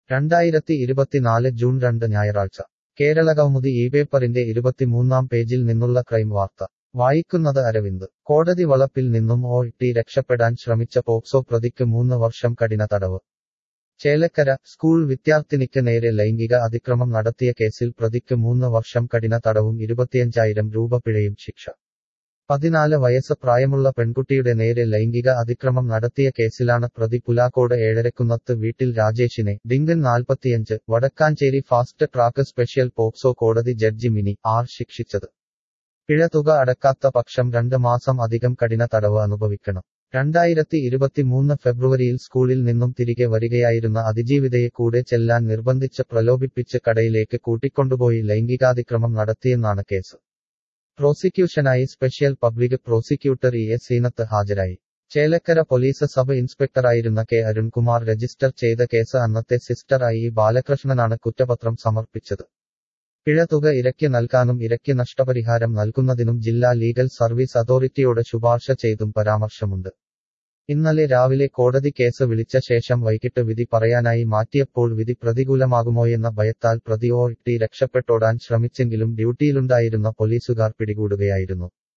രണ്ടായിരത്തി ഇരുപത്തിനാല് ജൂൺ രണ്ട് ഞായറാഴ്ച കേരളകൗമുദി ഈ പേപ്പറിന്റെ ഇരുപത്തിമൂന്നാം പേജിൽ നിന്നുള്ള ക്രൈം വാർത്ത വായിക്കുന്നത് അരവിന്ദ് കോടതി വളപ്പിൽ നിന്നും ഓ ടി രക്ഷപ്പെടാൻ ശ്രമിച്ച പോക്സോ പ്രതിക്ക് മൂന്ന് വർഷം കഠിന തടവ് ചേലക്കര സ്കൂൾ വിദ്യാർത്ഥിനിക്ക് നേരെ ലൈംഗിക അതിക്രമം നടത്തിയ കേസിൽ പ്രതിക്ക് മൂന്ന് വർഷം കഠിന തടവും ഇരുപത്തിയഞ്ചായിരം രൂപ പിഴയും ശിക്ഷ പതിനാല് വയസ്സ് പ്രായമുള്ള പെൺകുട്ടിയുടെ നേരെ ലൈംഗിക അതിക്രമം നടത്തിയ കേസിലാണ് പ്രതി പുലാക്കോട് ഏഴരക്കുന്നത്ത് വീട്ടിൽ രാജേഷിനെ ഡിങ്കൻ നാൽപ്പത്തിയഞ്ച് Vadakkanchery fast track special POCSO കോടതി ജഡ്ജി മിനി ആർ ശിക്ഷിച്ചത് പിഴ തുക അടക്കാത്ത പക്ഷം രണ്ട് മാസം അധികം കഠിന തടവ് അനുഭവിക്കണം രണ്ടായിരത്തി ഇരുപത്തിമൂന്ന് ഫെബ്രുവരിയിൽ സ്കൂളിൽ നിന്നും തിരികെ വരികയായിരുന്ന അതിജീവിതയെ കൂടെ ചെല്ലാൻ നിർബന്ധിച്ച് പ്രലോഭിപ്പിച്ച് കടയിലേക്ക് കൂട്ടിക്കൊണ്ടുപോയി ലൈംഗികാതിക്രമം നടത്തിയെന്നാണ് കേസ് പ്രോസിക്യൂഷനായി special public prosecutor E S Seenath ഹാജരായി ചേലക്കര പോലീസ് സബ് ഇൻസ്പെക്ടറായിരുന്ന കെ അരുൺകുമാർ രജിസ്റ്റർ ചെയ്ത കേസ് അന്നത്തെ സിസ്റ്റർ ഐ ഇ ബാലകൃഷ്ണനാണ് കുറ്റപത്രം സമർപ്പിച്ചത് പിഴ തുക ഇരയ്ക്ക് നൽകാനും ഇരയ്ക്ക് നഷ്ടപരിഹാരം നൽകുന്നതിനും ജില്ലാ ലീഗൽ സർവീസ് അതോറിറ്റിയോട് ശുപാർശ ചെയ്തും പരാമർശമുണ്ട് ഇന്നലെ രാവിലെ കോടതി കേസ് വിളിച്ച ശേഷം വൈകിട്ട് വിധി പറയാനായി മാറ്റിയപ്പോൾ വിധി പ്രതികൂലമാകുമോയെന്ന ഭയത്താൽ പ്രതി ഓ ടി രക്ഷപ്പെട്ടോടാൻ ശ്രമിച്ചെങ്കിലും ഡ്യൂട്ടിയിലുണ്ടായിരുന്ന പോലീസുകാർ പിടികൂടുകയായിരുന്നു